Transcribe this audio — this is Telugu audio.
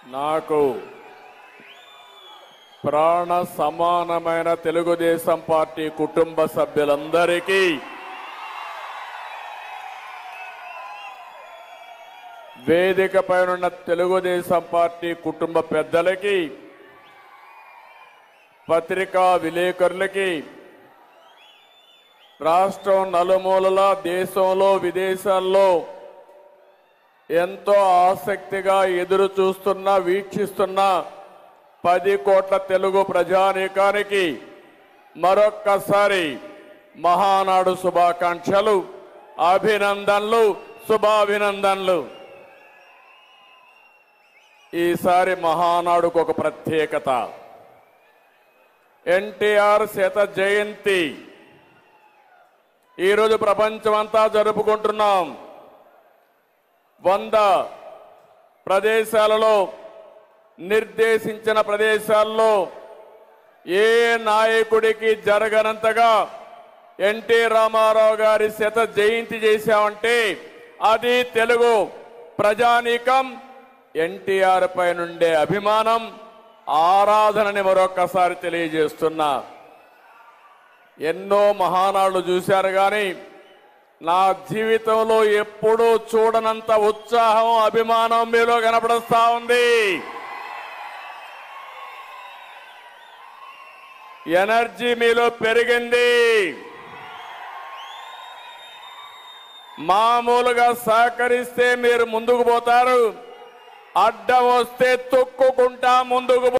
నాకు ప్రాణ సమానమైన తెలుగుదేశం పార్టీ కుటుంబ సభ్యులందరికీ వేదిక పైనున్న తెలుగుదేశం పార్టీ కుటుంబ పెద్దలకి పత్రికా విలేకరులకి రాష్ట్రం నలుమూలల దేశంలో విదేశాల్లో ఎంతో ఆసక్తిగా ఎదురు చూస్తున్న వీక్షిస్తున్న పది కోట్ల తెలుగు ప్రజానీకానికి మరొక్కసారి మహానాడు శుభాకాంక్షలు అభినందనలు శుభాభినందనలు ఈసారి మహానాడుకు ఒక ప్రత్యేకత ఎన్టీఆర్ శత జయంతి ఈరోజు ప్రపంచమంతా జరుపుకుంటున్నాం వంద ప్రదేశాలలో నిర్దేశించిన ప్రదేశాల్లో ఏ నాయకుడికి జరగనంతగా ఎన్టీ రామారావు గారి శత జయంతి చేశామంటే అది తెలుగు ప్రజానీకం ఎన్టీఆర్ పై నుండే అభిమానం ఆరాధనని మరొక్కసారి తెలియజేస్తున్నా ఎన్నో మహానాళ్ళు చూశారు కానీ నా జీవితంలో ఎప్పుడూ చూడనంత ఉత్సాహం అభిమానం మీలో కనపడుస్తా ఉంది ఎనర్జీ మీలో పెరిగింది మామూలుగా సహకరిస్తే మీరు ముందుకు పోతారు అడ్డం వస్తే తొక్కుకుంటా ముందుకు పో-